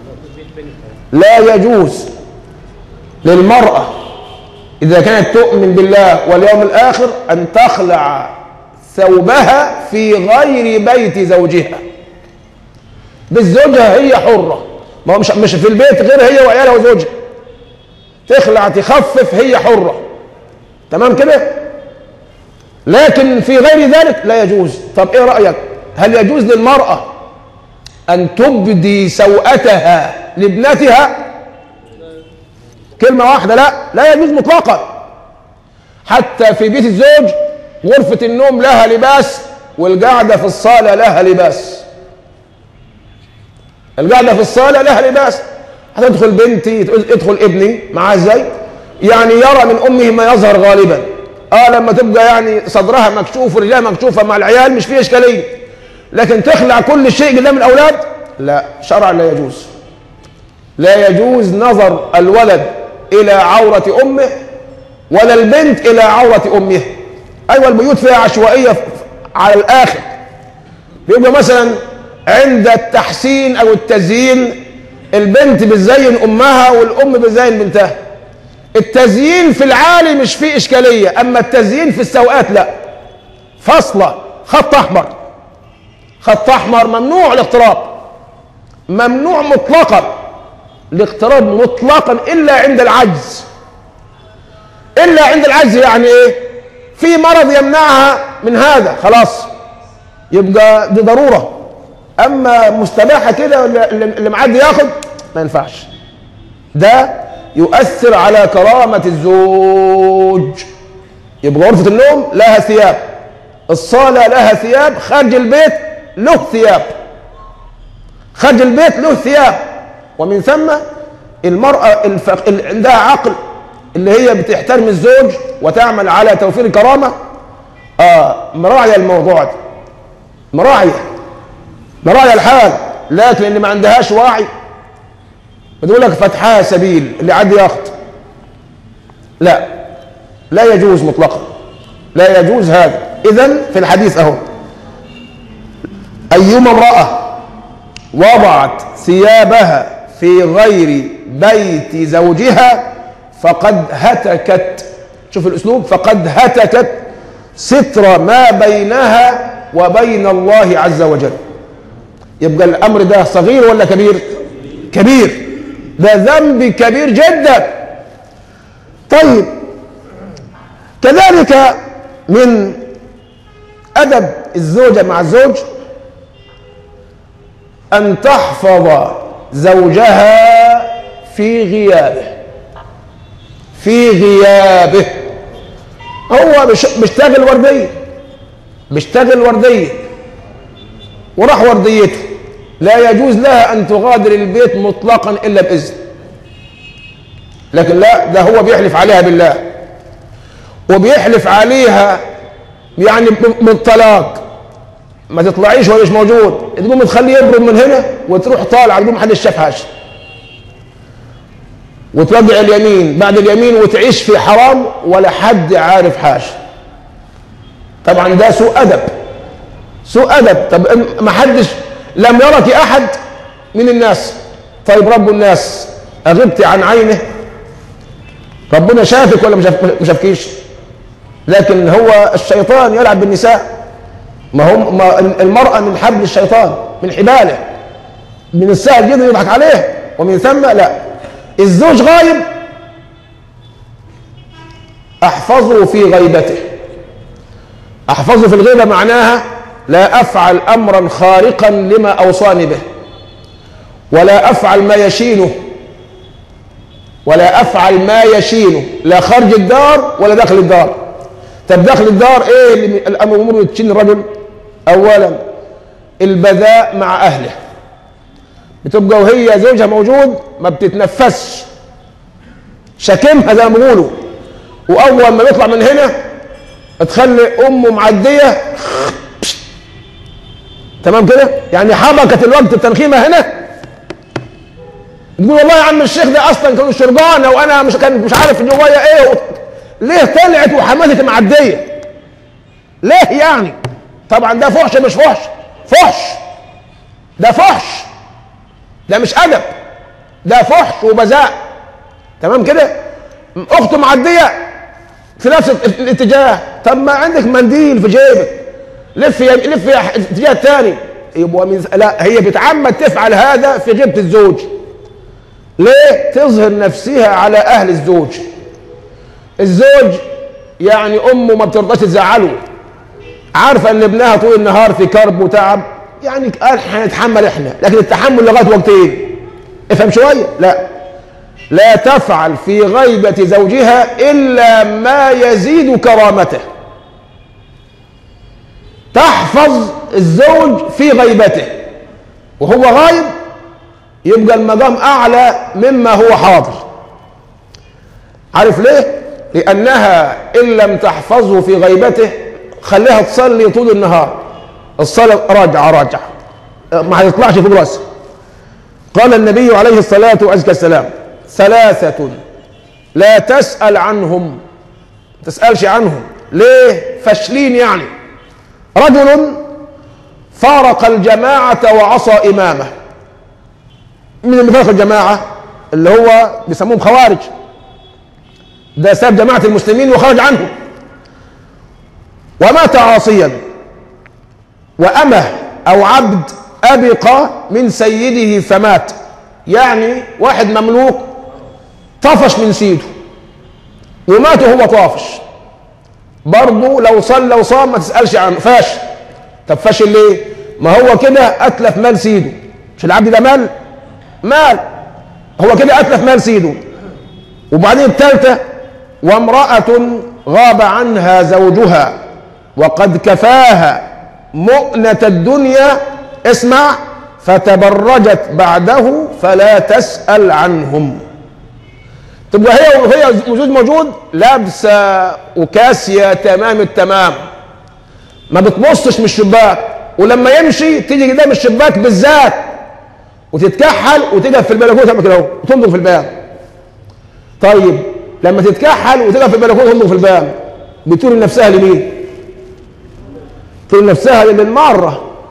لا يجوز للمرأة إذا كانت تؤمن بالله واليوم الآخر أن تخلع ثوبها في غير بيت زوجها بالزوجها هي حرة ما هو مش مش في البيت غير هي وعيالها وزوجها تخلع تخفف هي حرة تمام كده لكن في غير ذلك لا يجوز طب ايه رأيك هل يجوز للمرأة أن تبدي سوءتها لابنتها كلمة واحدة لا لا يجوز مطلقا حتى في بيت الزوج غرفة النوم لها لباس والقعدة في الصالة لها لباس القعدة في الصالة لها لباس هتدخل بنتي يدخل ابني معاه ازاي يعني يرى من امه ما يظهر غالبا اه لما تبقى يعني صدرها مكشوف ورجلها مكشوفه مع العيال مش فيه اشكاليه لكن تخلع كل شيء قدام الاولاد لا شرعا لا يجوز لا يجوز نظر الولد الى عوره امه ولا البنت الى عوره امها ايوه البيوت فيها عشوائيه على الاخر بيبقى مثلا عند التحسين او التزيين البنت بتزين امها والام بتزين بنتها التزيين في العالي مش فيه اشكاليه اما التزيين في السوءات لا فاصله خط احمر خط احمر ممنوع الاقتراب ممنوع مطلقا الاقتراب مطلقا الا عند العجز الا عند العجز يعني ايه في مرض يمنعها من هذا خلاص يبقى دي ضروره اما مستباحه كده اللي اللي معدي ياخد ما ينفعش ده يؤثر على كرامه الزوج يبقى غرفه النوم لها ثياب الصاله لها ثياب خارج البيت له ثياب خارج البيت له ثياب ومن ثم المرأة الفق... اللي عندها عقل اللي هي بتحترم الزوج وتعمل على توفير الكرامة آه مراعية الموضوع ده مراعية مراعية الحال لكن اللي ما عندهاش وعي بتقول لك فتحها سبيل اللي عدي ياخد لا لا يجوز مطلقا لا يجوز هذا اذا في الحديث اهو أيما امرأة وضعت ثيابها في غير بيت زوجها فقد هتكت شوف الأسلوب فقد هتكت ستر ما بينها وبين الله عز وجل يبقى الأمر ده صغير ولا كبير كبير ده ذنب كبير جدا طيب كذلك من أدب الزوجة مع الزوج أن تحفظ زوجها في غيابه في غيابه هو مش بيشتغل وردية بيشتغل وردية وراح ورديته لا يجوز لها أن تغادر البيت مطلقا إلا بإذن لكن لا ده هو بيحلف عليها بالله وبيحلف عليها يعني بالطلاق ما تطلعيش ولا مش موجود تقوم تخليه يبرد من هنا وتروح طالعه تقوم محدش شافهاش وتوقع اليمين بعد اليمين وتعيش في حرام ولا حد عارف حاجه طبعا ده سوء ادب سوء ادب طب ما حدش لم يرك احد من الناس طيب رب الناس اغبت عن عينه ربنا شافك ولا ما شافكيش لكن هو الشيطان يلعب بالنساء ما هم ما المرأة من حبل الشيطان من حباله من السهل جدا يضحك عليه ومن ثم لا الزوج غايب احفظه في غيبته احفظه في الغيبة معناها لا افعل امرا خارقا لما اوصاني به ولا افعل ما يشينه ولا افعل ما يشينه لا خارج الدار ولا داخل الدار طب داخل الدار ايه اللي الامر امور تشين الرجل اولا البذاء مع اهله بتبقى وهي زوجها موجود ما بتتنفسش شاكمها زي ما بيقولوا واول ما بيطلع من هنا تخلي امه معديه تمام كده يعني حبكت الوقت التنخيمه هنا تقول والله يا عم الشيخ ده اصلا كانوا شربانه وانا مش كان مش عارف جوايا ايه و... ليه طلعت وحماتك معديه ليه يعني طبعا ده فحش مش فحش فحش ده فحش ده مش ادب ده فحش وبذاء تمام كده اخته معديه في نفس الاتجاه طب ما عندك منديل في جيبك لف يا لف يا الاتجاه الثاني يبقى من لا هي بتعمد تفعل هذا في غيبه الزوج ليه تظهر نفسها على اهل الزوج الزوج يعني امه ما بترضاش تزعله عارفه ان ابنها طول النهار في كرب وتعب يعني قال هنتحمل احنا لكن التحمل لغايه وقتين افهم شويه لا لا تفعل في غيبه زوجها الا ما يزيد كرامته تحفظ الزوج في غيبته وهو غايب يبقى المقام اعلى مما هو حاضر عارف ليه لانها ان لم تحفظه في غيبته خليها تصلي طول النهار الصلاه راجعه راجعه ما هيطلعش فوق راسه قال النبي عليه الصلاه والسلام ثلاثه لا تسال عنهم تسالش عنهم ليه فاشلين يعني رجل فارق الجماعه وعصى امامه من اللي فارق الجماعه اللي هو بيسموهم خوارج ده ساب جماعة المسلمين وخرج عنهم ومات عاصيا وأمه أو عبد أبق من سيده فمات يعني واحد مملوك طفش من سيده ومات وهو طافش برضه لو صلى وصام ما تسألش عنه فاش طب فاشل ليه؟ ما هو كده أتلف مال سيده مش العبد ده مال؟ مال هو كده أتلف مال سيده وبعدين الثالثة وامرأة غاب عنها زوجها وقد كفاها مؤنة الدنيا اسمع فتبرجت بعده فلا تسأل عنهم تبقى هي وهي موجود موجود لابسة وكاسية تمام التمام ما بتبصش من الشباك ولما يمشي تيجي قدام الشباك بالذات وتتكحل وتقف في البلكونه تعمل كده اهو وتنظر في الباب طيب لما تتكحل وتقف في البلكونه وتنظر في الباب بتقول لنفسها لمين؟ تقول لنفسها للمارة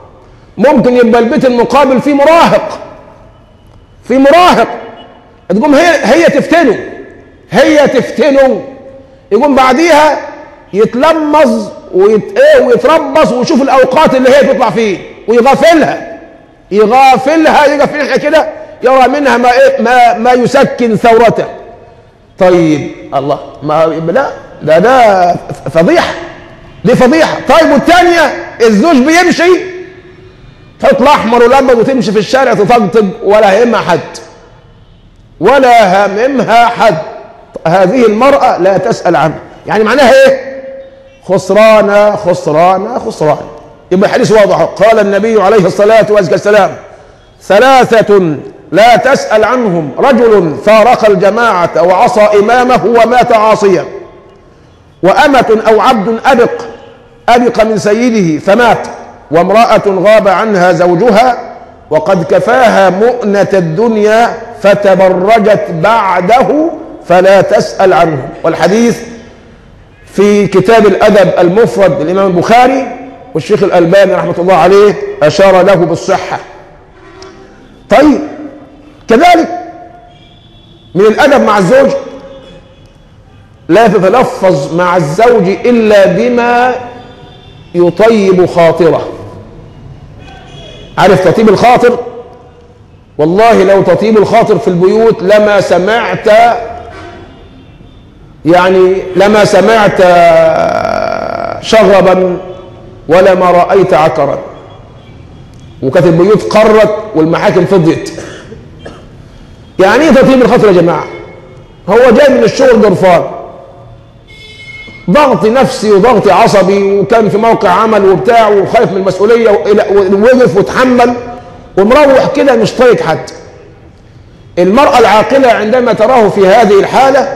ممكن يبقى البيت المقابل فيه مراهق في مراهق تقوم هي هي تفتنه هي تفتنه يقوم بعديها يتلمظ ويت ايه ويتربص ويشوف الاوقات اللي هي تطلع فيه ويغافلها يغافلها يغفلها كده يرى منها ما إيه ما ما يسكن ثورته طيب الله ما لا ده ده فضيحه دي فضيحه طيب والثانيه الزوج بيمشي تطلع احمر ولبن وتمشي في الشارع تطقطق ولا يهمها حد ولا هممها حد هذه المرأة لا تسأل عنه يعني معناها ايه خسران خسران خسران يبقى الحديث واضح قال النبي عليه الصلاة والسلام ثلاثة لا تسأل عنهم رجل فارق الجماعة وعصى إمامه ومات عاصيا وأمة أو عبد أبق أبق من سيده فمات وامرأة غاب عنها زوجها وقد كفاها مؤنة الدنيا فتبرجت بعده فلا تسأل عنه والحديث في كتاب الأدب المفرد للإمام البخاري والشيخ الألباني رحمة الله عليه أشار له بالصحة طيب كذلك من الأدب مع الزوج لا تتلفظ مع الزوج إلا بما يطيب خاطره عارف تطيب الخاطر والله لو تطيب الخاطر في البيوت لما سمعت يعني لما سمعت شغبا ولا ما رأيت عكرا وكانت البيوت قرت والمحاكم فضيت يعني ايه تطيب الخاطر يا جماعة هو جاي من الشغل قرفان ضغط نفسي وضغط عصبي وكان في موقع عمل وبتاع وخايف من المسؤولية ووقف وتحمل ومروح كده مش طايق حد المرأة العاقلة عندما تراه في هذه الحالة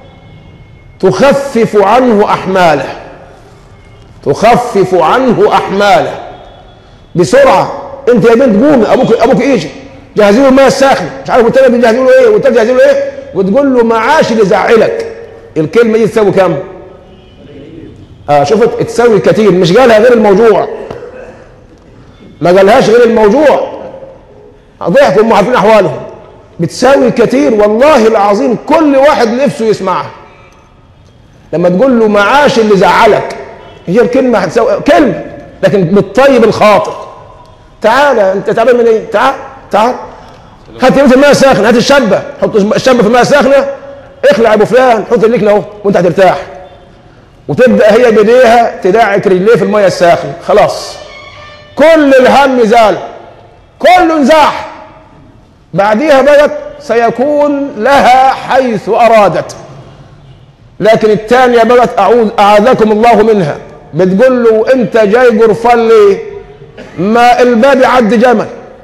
تخفف عنه أحماله تخفف عنه أحماله بسرعة أنت يا بنت قومي أبوك أبوك إيش جهزي له الماء الساخن مش عارف والتاني بتجهزي له إيه والتاني جهزي له إيه وتقول له معاش اللي زعلك الكلمة دي تساوي كام؟ آه شفت تساوي كتير مش قالها غير الموجوع ما قالهاش غير الموجوع ضحكوا هم عارفين احوالهم بتساوي كتير والله العظيم كل واحد نفسه يسمعها لما تقول له معاش اللي زعلك هي الكلمه هتساوي كلمه لكن بتطيب الخاطر تعالى انت تعبان من ايه تعال تعال هات انت الماء ساخن هات الشبه حط الشبه في الماء ساخنه اخلع ابو فلان حط رجليك اهو وانت هترتاح وتبدا هي بايديها تدعك رجليه في الميه الساخنه خلاص كل الهم زال كله انزاح بعديها بقت سيكون لها حيث ارادت لكن الثانيه بقت اعوذ اعاذكم الله منها بتقول له انت جاي قرفان ليه ما الباب يعدي جمل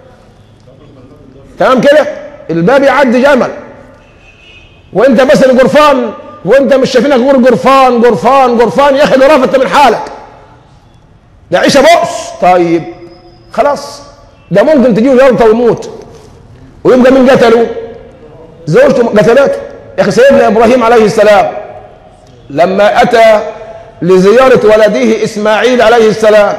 تمام كده الباب يعدي جمل وانت بس اللي قرفان وانت مش شايفينك غير قرفان قرفان قرفان يا اخي ده رافض من حالك ده عيشه بؤس طيب خلاص ده ممكن تجيه جلطه ويموت ويبقى مين قتله؟ زوجته قتلته يا اخي سيدنا ابراهيم عليه السلام لما اتى لزياره ولده اسماعيل عليه السلام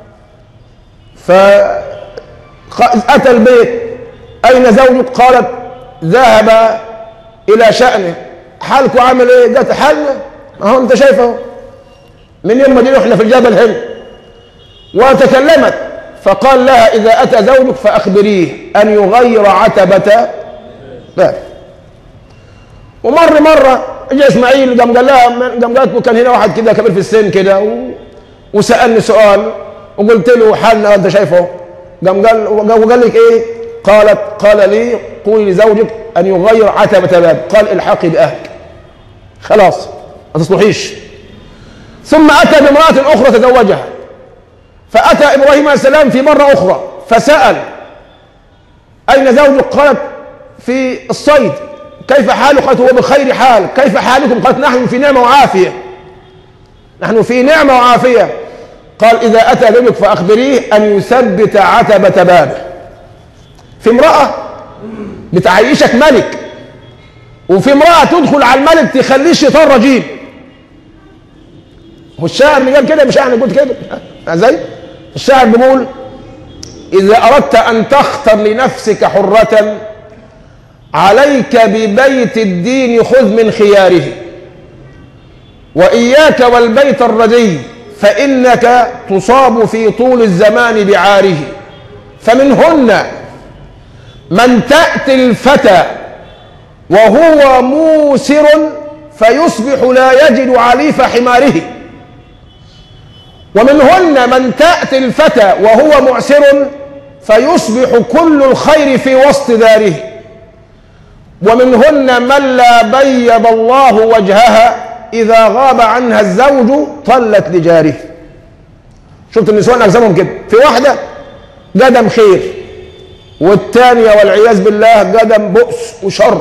فأتى البيت أين زوجك؟ قالت ذهب إلى شأنه حالكم عامل إيه؟ قالت حالنا أهو أنت شايفه من يوم ما جينا إحنا في الجبل هنا وتكلمت فقال لها إذا أتى زوجك فأخبريه أن يغير عتبة باب ومر مرة جاء إسماعيل قام قال لها قام قالت له كان هنا واحد كده كبير في السن كده و... وسألني سؤال وقلت له حالنا أنت شايفه قام قال وقال لك إيه قالت قال لي قولي لزوجك أن يغير عتبة باب قال الحقي بأهلك خلاص ما تصلحيش ثم أتى بامرأة أخرى تزوجها فأتى إبراهيم عليه السلام في مرة أخرى فسأل أين زوجك قالت في الصيد كيف حالك قالت هو بخير حال كيف حالكم قالت نحن في نعمة وعافية نحن في نعمة وعافية قال إذا أتى زوجك فأخبريه أن يثبت عتبة بابه في امرأة بتعيشك ملك وفي امرأة تدخل على الملك تخليه الشيطان رجيم والشاعر اللي قال كده مش احنا قلت كده ازاي الشاعر بيقول إذا أردت أن تختر لنفسك حرة عليك ببيت الدين خذ من خياره وإياك والبيت الردي فإنك تصاب في طول الزمان بعاره فمنهن من تأتي الفتى وهو موسر فيصبح لا يجد عليف حماره ومنهن من تأتي الفتى وهو معسر فيصبح كل الخير في وسط داره ومنهن من لا بيض الله وجهها إذا غاب عنها الزوج طلت لجاره شفت النسوان أجسامهم كده في واحدة قدم خير والثانية والعياذ بالله قدم بؤس وشر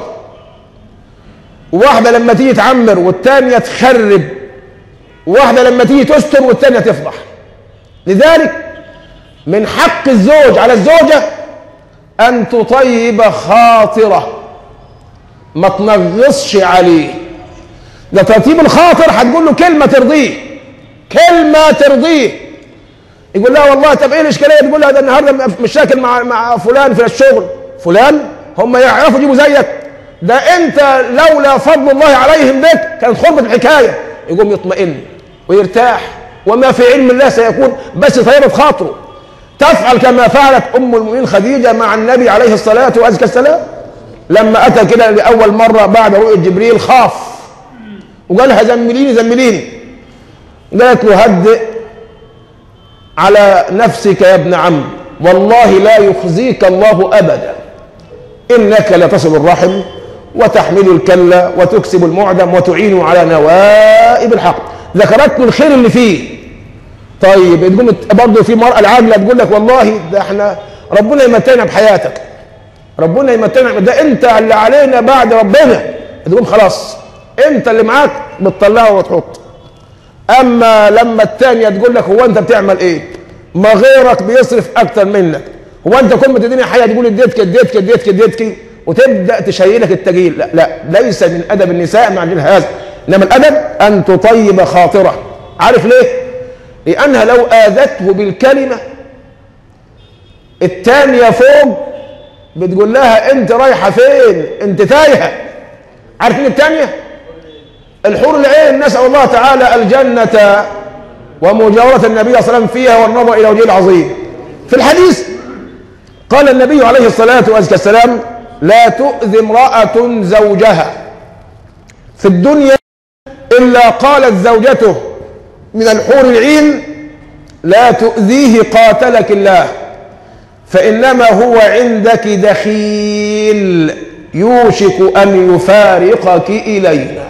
واحدة لما تيجي تعمر والثانية تخرب واحدة لما تيجي تستر والثانية تفضح لذلك من حق الزوج على الزوجة أن تطيب خاطره ما تنغصش عليه ده ترتيب الخاطر هتقول له كلمة ترضيه كلمة ترضيه يقول لها والله طب ايه الاشكاليه تقول لها ده النهارده مشاكل مع مع فلان في الشغل فلان هم يعرفوا يجيبوا زيك ده انت لولا فضل الله عليهم بك كانت خربت الحكايه يقوم يطمئن ويرتاح وما في علم الله سيكون بس طيبه خاطره تفعل كما فعلت ام المؤمنين خديجه مع النبي عليه الصلاه وازكى السلام لما اتى كده لاول مره بعد رؤيه جبريل خاف وقال لها زمليني زمليني قالت له هدئ على نفسك يا ابن عم والله لا يخزيك الله ابدا انك لتصل الرحم وتحمل الكلة وتكسب المعدم وتعين على نوائب الحق ذكرت له الخير اللي فيه طيب تقوم برضه في مرأة العاجلة تقول لك والله ده احنا ربنا يمتعنا بحياتك ربنا يمتعنا ده انت اللي علينا بعد ربنا تقوم خلاص انت اللي معاك بتطلعه وتحط اما لما الثانيه تقول لك هو انت بتعمل ايه ما غيرك بيصرف اكتر منك هو انت كل ما تديني حاجه تقول اديتك اديتك اديتك اديتك وتبدا تشيلك التجيل لا لا ليس من ادب النساء مع هذا انما الادب ان تطيب خاطره عارف ليه لانها لو اذته بالكلمه الثانيه فوق بتقول لها انت رايحه فين انت تايهه عارفين الثانيه الحور العين نسأل الله تعالى الجنة ومجاورة النبي صلى الله عليه وسلم فيها والنظر إلى وجهه العظيم في الحديث قال النبي عليه الصلاة والسلام لا تؤذي امرأة زوجها في الدنيا إلا قالت زوجته من الحور العين لا تؤذيه قاتلك الله فإنما هو عندك دخيل يوشك أن يفارقك إلينا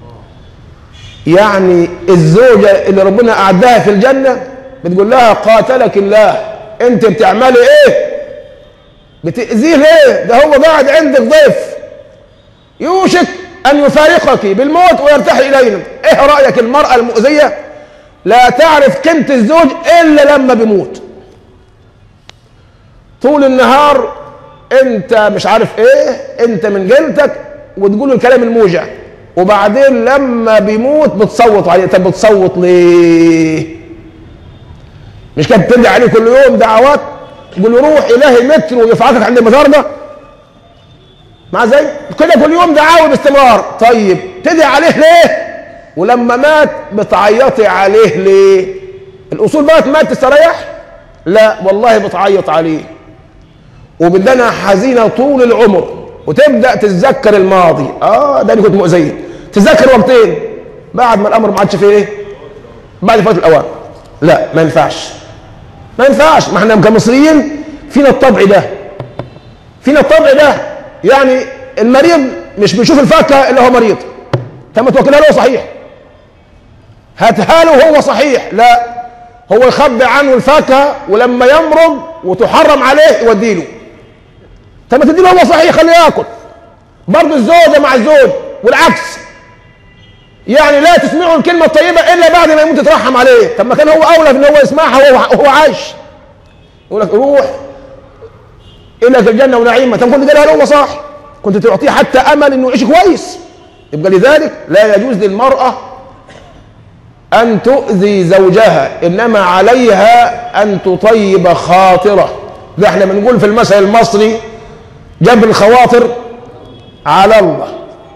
يعني الزوجة اللي ربنا أعدها في الجنة بتقول لها قاتلك الله أنت بتعملي إيه؟ بتأذيه ليه؟ ده هو قاعد عندك ضيف يوشك أن يفارقك بالموت ويرتحل إلينا إيه رأيك المرأة المؤذية لا تعرف قيمة الزوج إلا لما بيموت طول النهار أنت مش عارف إيه أنت من جلدك وتقول الكلام الموجع وبعدين لما بيموت بتصوت عليه طب بتصوت ليه مش كانت بتدعي عليه كل يوم دعوات تقول له روح الهي متر ويفعلك عند المزار ده مع زي كده كل يوم دعاوي باستمرار طيب تدعي عليه ليه ولما مات بتعيطي عليه ليه الاصول بقى مات تستريح لا والله بتعيط عليه وبدنا حزينه طول العمر وتبدا تتذكر الماضي اه ده اللي كنت مؤذيه تذكر وقتين بعد ما الامر ما عادش فيه ايه بعد فوات الاوان لا ما ينفعش ما ينفعش ما احنا كمصريين فينا الطبع ده فينا الطبع ده يعني المريض مش بيشوف الفاكهه الا هو مريض طب ما توكلها له صحيح هاتها له هو صحيح لا هو يخبي عنه الفاكهه ولما يمرض وتحرم عليه يوديله طب ما تديله هو صحيح خليه ياكل برضه الزوجه مع الزوج والعكس يعني لا تسمعه الكلمة الطيبة إلا بعد ما يموت تترحم عليه طب ما كان هو أولى في إن هو يسمعها وهو, وهو عايش يقول لك روح إلى الجنة ونعيمة طب كنت قالها له صح كنت تعطيه حتى أمل إنه يعيش كويس يبقى لذلك لا يجوز للمرأة أن تؤذي زوجها إنما عليها أن تطيب خاطره ده احنا بنقول في المثل المصري جبر الخواطر على الله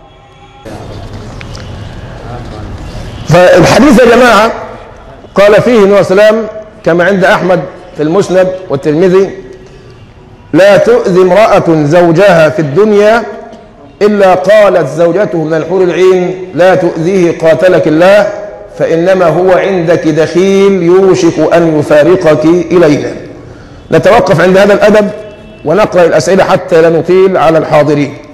فالحديث يا جماعة قال فيه النبي صلى الله عليه وسلم كما عند أحمد في المسند والترمذي لا تؤذي امرأة زوجها في الدنيا إلا قالت زوجته من الحور العين لا تؤذيه قاتلك الله فإنما هو عندك دخيل يوشك أن يفارقك إلينا نتوقف عند هذا الأدب ونقرأ الأسئلة حتى لا نطيل على الحاضرين